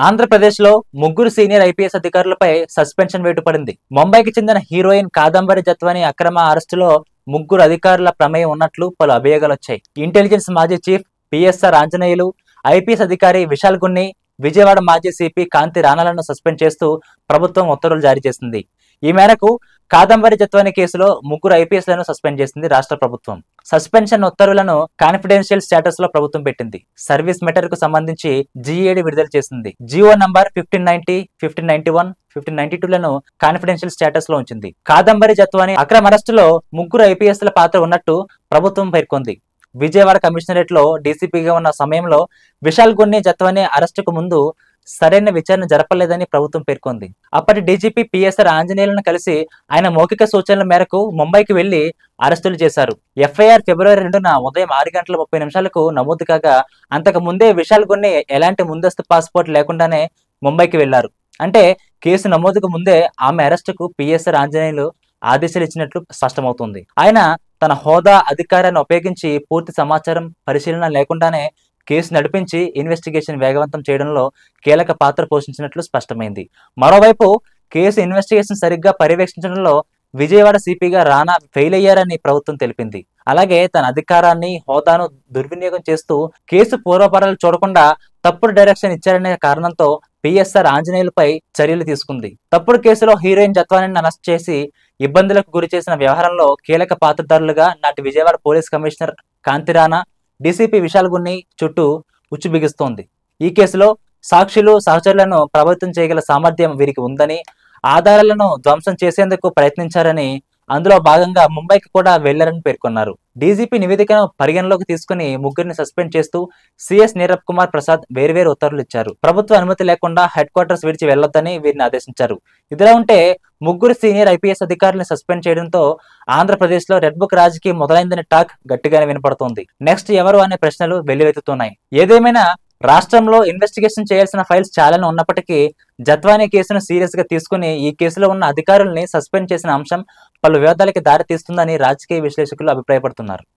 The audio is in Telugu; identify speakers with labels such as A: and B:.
A: ఆంధ్రప్రదేశ్లో ముగ్గురు సీనియర్ ఐపీఎస్ అధికారులపై సస్పెన్షన్ వేటు పడింది ముంబైకి చెందిన హీరోయిన్ కాదంబరి జత్వాని అక్రమ అరెస్టులో ముగ్గురు అధికారుల ప్రమేయం ఉన్నట్లు పలు అభియోగాలు వచ్చాయి ఇంటెలిజెన్స్ మాజీ చీఫ్ పిఎస్ఆర్ ఆంజనేయులు ఐపీఎస్ అధికారి విశాల్ గున్ని విజయవాడ మాజీ సిపి కాంతి రాణాలను సస్పెండ్ చేస్తూ ప్రభుత్వం ఉత్తర్వులు జారీ చేసింది ఈ మేరకు కాదంబరి జత్వాని కేసులో ముగ్గురు ఐపీఎస్ లను సస్పెండ్ చేసింది రాష్ట్ర ప్రభుత్వం సస్పెన్షన్ ఉత్తర్వులను కాన్ఫిడెన్షియల్ స్టేటస్ లో ప్రభుత్వం పెట్టింది సర్వీస్ మెటర్ కు సంబంధించి జీఏడి విడుదల చేసింది GO number fifteen ninety fifteen ninety one fifteen ninety two లను కాన్ఫిడెన్షియల్ స్టేటస్ లో ఉంచింది కాదంబరి జత్వాని అక్రమ అరెస్టులో ముగ్గురు ఐపీఎస్ ల పాత్ర ఉన్నట్టు ప్రభుత్వం పేర్కొంది విజయవాడ కమిషనరేట్ లో డీసీపీగా ఉన్న సమయంలో విశాల్ గున్ని జత్వాని అరెస్టుకు ముందు సరైన విచారణ జరపలేదని ప్రభుత్వం పేర్కొంది అప్పటి డీజీపీ పిఎస్ఆర్ ఆంజనేయులను కలిసి ఆయన మౌఖిక సూచనల మేరకు ముంబైకి వెళ్లి అరెస్టులు చేశారు ఎఫ్ఐఆర్ ఫిబ్రవరి రెండున ఉదయం ఆరు గంటల ముప్పై నిమిషాలకు నమోదు కాగా అంతకు ముందే విశాల్ గున్ని ఎలాంటి ముందస్తు పాస్పోర్ట్ లేకుండానే ముంబైకి వెళ్లారు అంటే కేసు నమోదుకు ముందే ఆమె అరెస్టుకు పిఎస్ఆర్ ఆంజనేయులు ఆదేశాలు ఇచ్చినట్లు స్పష్టమవుతుంది ఆయన తన హోదా అధికారాన్ని ఉపయోగించి పూర్తి సమాచారం పరిశీలన లేకుండానే కేసు నడిపించి ఇన్వెస్టిగేషన్ వేగవంతం చేయడంలో కీలక పాత్ర పోషించినట్లు స్పష్టమైంది మరోవైపు కేసు ఇన్వెస్టిగేషన్ సరిగ్గా పర్యవేక్షించడంలో విజయవాడ సిపిగా రానా ఫెయిల్ అయ్యారని ప్రభుత్వం తెలిపింది అలాగే తన అధికారాన్ని హోదాను దుర్వినియోగం చేస్తూ కేసు పూర్వపరాలు చూడకుండా తప్పుడు డైరెక్షన్ ఇచ్చారనే కారణంతో పిఎస్ఆర్ ఆంజనేయులపై చర్యలు తీసుకుంది తప్పుడు కేసులో హీరోయిన్ జత్వానిని అరెస్ట్ చేసి ఇబ్బందులకు గురి చేసిన వ్యవహారంలో కీలక పాత్రధారులుగా నాటి Vijayawada police commissioner Kanthi Rana DCP Vishal Gunni చుట్టూ ఉచ్చు బిగిస్తోంది ఈ కేసులో సాక్షులు సహచరులను ప్రభావితం చేయగల సామర్థ్యం వీరికి ఉందని ఆధారాలను ధ్వంసం చేసేందుకు ప్రయత్నించారని అందులో భాగంగా ముంబైకి కూడా వెళ్లారని పేర్కొన్నారు డీజీపీ నివేదికను పరిగణలోకి తీసుకుని ముగ్గురిని సస్పెండ్ చేస్తూ సిఎస్ నీరబ్ కుమార్ ప్రసాద్ వేర్వేరు ఉత్తర్వులు ఇచ్చారు ప్రభుత్వ అనుమతి లేకుండా హెడ్ క్వార్టర్స్ విడిచి వెళ్లొద్దని వీరిని ఆదేశించారు ఇదిలా ఉంటే ముగ్గురు సీనియర్ ఐపీఎస్ అధికారులను సస్పెండ్ చేయడంతో ఆంధ్రప్రదేశ్ లో రెడ్ బుక్ రాజకీయం మొదలైందని టాక్ గట్టిగానే వినపడుతోంది నెక్స్ట్ ఎవరు అనే ప్రశ్నలు వెల్లువెత్తుతున్నాయి ఏదేమైనా రాష్ట్రంలో ఇన్వెస్టిగేషన్ చేయాల్సిన ఫైల్స్ చాలానే ఉన్నప్పటికీ జత్వానీ కేసును సీరియస్ గా తీసుకుని ఈ కేసులో ఉన్న అధికారుల్ని సస్పెండ్ చేసిన అంశం పలు వివాదాలకి దారి తీస్తుందని రాజకీయ విశ్లేషకులు అభిప్రాయపడుతున్నారు